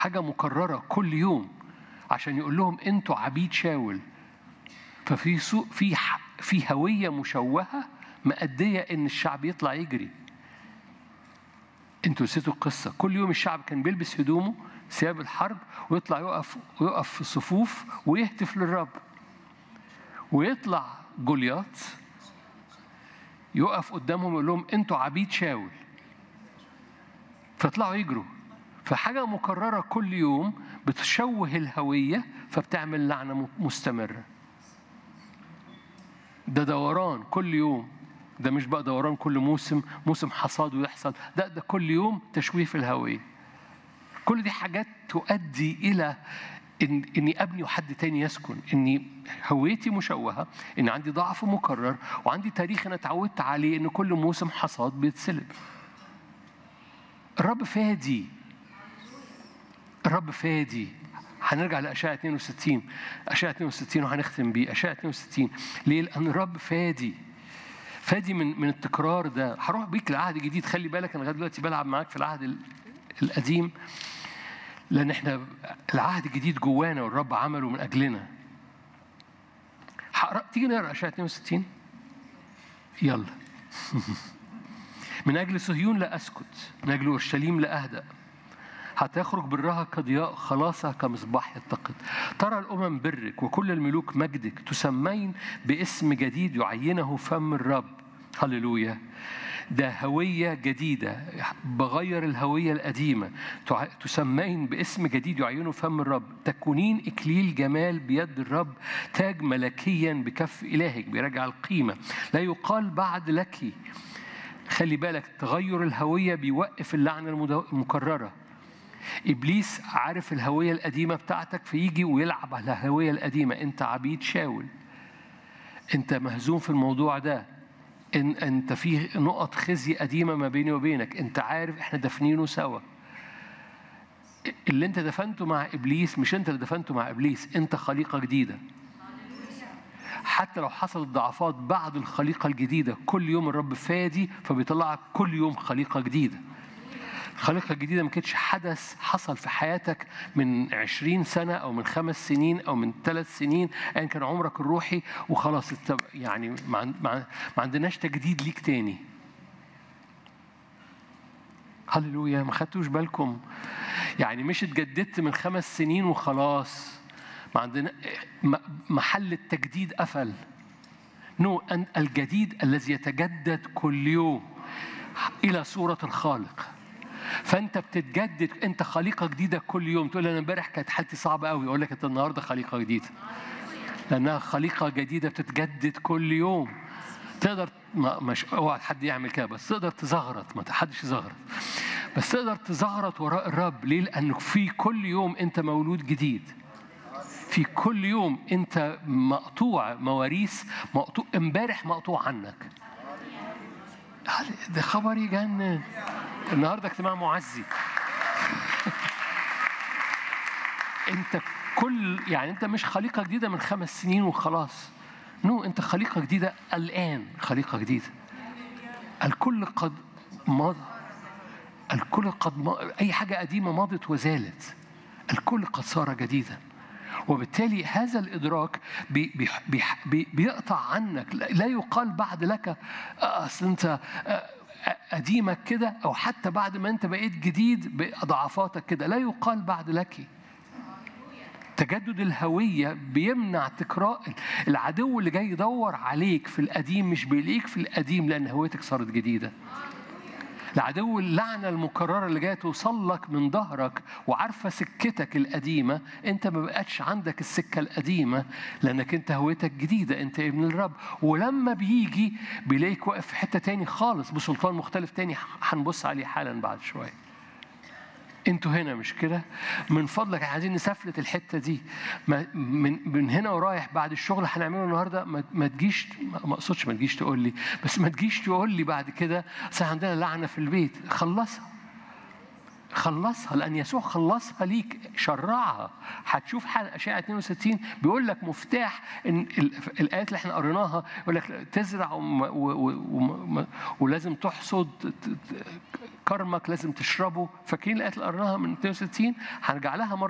حاجة مكررة كل يوم عشان يقول لهم انتوا عبيد شاول ففي سوء في ح- في هوية مشوهة مأدية ان الشعب يطلع يجري انتوا نسيتوا القصة كل يوم الشعب كان بيلبس هدومه ثياب الحرب ويطلع يقف ويقف في الصفوف ويهتف للرب ويطلع جولياث يقف قدامهم يقول لهم انتوا عبيد شاول فيطلعوا يجروا فحاجة مكررة كل يوم بتشوه الهوية فبتعمل لعنة م- مستمرة ده دوران كل يوم ده مش بقى دوران كل موسم موسم حصاد ويحصل ده ده كل يوم تشويه في الهوية كل دي حاجات تؤدي إلى إن إني أبني وحد تاني يسكن إني هويتي مشوهة إن عندي ضعف مكرر وعندي تاريخ أنا اتعودت عليه إن كل موسم حصاد بيتسلب الرب فادي الرب فادي هنرجع لأشعة 62 أشعة 62 وهنختم بيه أشعة 62 ليه؟ لأن الرب فادي فادي من من التكرار ده هروح بيك لعهد جديد خلي بالك أنا لغاية دلوقتي بلعب معاك في العهد ال- القديم لأن احنا العهد الجديد جوانا والرب عمله من أجلنا هقرأ تيجي نقرأ أشعة 62 يلا من أجل صهيون لا أسكت من أجل أورشليم لا أهدأ حتى يخرج برها كضياء خلاصها كمصباح يتقد ترى الأمم برك وكل الملوك مجدك تسمين باسم جديد يعينه فم الرب هللويا ده هوية جديدة بغير الهوية القديمة تع- تسمين باسم جديد يعينه فم الرب تكونين إكليل جمال بيد الرب تاج ملكيا بكف إلهك بيرجع القيمة لا يقال بعد لك خلي بالك تغير الهوية بيوقف اللعنة المدو- المكررة إبليس عارف الهوية القديمة بتاعتك فيجي ويلعب على الهوية القديمة أنت عبيد شاول أنت مهزوم في الموضوع ده إن أنت في نقط خزي قديمة ما بيني وبينك أنت عارف إحنا دفنينه سوا اللي أنت دفنته مع إبليس مش أنت اللي دفنته مع إبليس أنت خليقة جديدة حتى لو حصلت ضعفات بعد الخليقة الجديدة كل يوم الرب فادي فبيطلعك كل يوم خليقة جديدة الخليقة الجديدة ما كانتش حدث حصل في حياتك من عشرين سنة أو من خمس سنين أو من ثلاث سنين أيا كان عمرك الروحي وخلاص انت يعني ما عن- ما ما عندناش تجديد ليك تاني هللويا ما خدتوش بالكم يعني مش اتجددت من خمس سنين وخلاص ما عندنا م- محل التجديد قفل نو أن الجديد الذي يتجدد كل يوم إلى صورة الخالق فانت بتتجدد انت خليقه جديده كل يوم تقول انا امبارح كانت حالتي صعبه قوي اقول لك انت النهارده خليقه جديده لانها خليقه جديده بتتجدد كل يوم تقدر ما مش اوعى حد يعمل كده بس تقدر تزغرط ما حدش يزغرط بس تقدر تزغرط وراء الرب ليه لانه في كل يوم انت مولود جديد في كل يوم انت مقطوع مواريث مقطوع امبارح مقطوع عنك ده خبر يجنن النهارده اجتماع معزي انت كل يعني انت مش خليقه جديده من خمس سنين وخلاص نو انت خليقه جديده الان خليقه جديده الكل قد مضى الكل قد مضى. اي حاجه قديمه مضت وزالت الكل قد صار جديدا وبالتالي هذا الادراك بي بي بي بي بيقطع عنك لا يقال بعد لك آه، اصل انت آه، قديمك كده او حتى بعد ما انت بقيت جديد بضعفاتك كده لا يقال بعد لك تجدد الهوية بيمنع تكرار العدو اللي جاي يدور عليك في القديم مش بيلاقيك في القديم لأن هويتك صارت جديدة العدو اللعنة المكررة اللي جاية توصل لك من ظهرك وعارفة سكتك القديمة انت ما بقتش عندك السكة القديمة لأنك انت هويتك جديدة انت ابن الرب ولما بيجي بيلاقيك واقف في حتة تاني خالص بسلطان مختلف تاني هنبص عليه حالا بعد شوية انتوا هنا مش كده من فضلك عايزين نسفلت الحته دي ما من من هنا ورايح بعد الشغل هنعمله النهارده ما, ما تجيش ما اقصدش ما تجيش تقول لي بس ما تجيش تقول لي بعد كده اصل عندنا لعنه في البيت خلصها خلصها لان يسوع خلصها ليك شرعها هتشوف حلقه اشعه 62 بيقول لك مفتاح ان ال- الايات اللي احنا قريناها يقول لك تزرع وم- و- و- وم- ولازم تحصد ت- ت- كرمك لازم تشربه فاكرين الايات اللي قريناها من 62 هنرجع لها مره